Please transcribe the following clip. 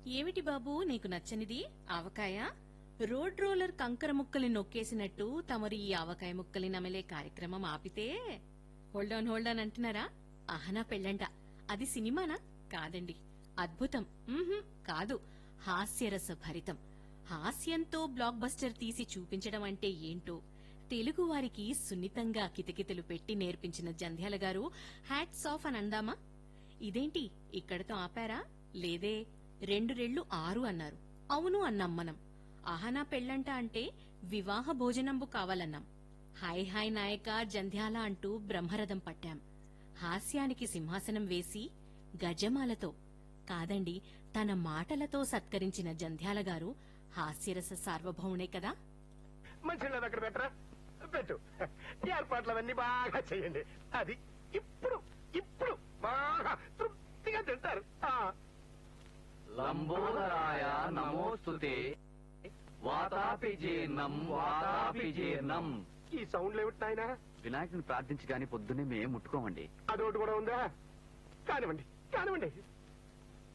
ఏమిటి బాబు నీకు నచ్చనిది ఆవకాయ road roller కంకర ముక్కల్ని నొక్కేసినట్టు తమరు ఈ ఆవకాయ ముక్కల్ని నమిలే కార్యక్రమం ఆపితే హోల్డౌన్ హోల్డౌన్ అంటున్నారా అహనా పెళ్ళంట అది సినిమానా కాదండి అద్భుతం మ్మ్హ్మ్, కాదు హాస్యరస భరితం హాస్యంతో బ్లాక్ బస్టర్ తీసి చూపించడం అంటే ఏంటో తెలుగు వారికి సున్నితంగా కితకితలు పెట్టి నేర్పించిన జంధ్యాల గారు హ్యాట్స్ ఆఫ్ అని అందామా ఇదేంటి ఇక్కడతో ఆపారా లేదే రెండు రెళ్ళు ఆరు అన్నారు అవును అన్నాం మనం అహనా పెళ్ళంట అంటే వివాహ భోజనంబు కావాలన్నాం హాయ్ హాయ్ నాయక జంధ్యాల అంటూ బ్రహ్మరథం పట్టాం హాస్యానికి సింహాసనం వేసి గజమాలతో కాదండి తన మాటలతో సత్కరించిన జంధ్యాల గారు హాస్యరస సార్వభౌముడే కదా మంచి అక్కడ పెట్టరా పెట్టు ఏర్పాట్లు అవన్నీ బాగా చేయండి అది ఇప్పుడు ఇప్పుడు బాగా తృప్తిగా తింటారు ఆ, లంబోదరాయ నమోస్తుతే వాతాపి జీర్ణం వాతాపి జీర్ణం ఈ సౌండ్లు ఏమిటి నాయన వినాయకుని ప్రార్థించి గాని పొద్దున్నే మేము ముట్టుకోమండి అదొకటి కూడా ఉందా కానివ్వండి కానివ్వండి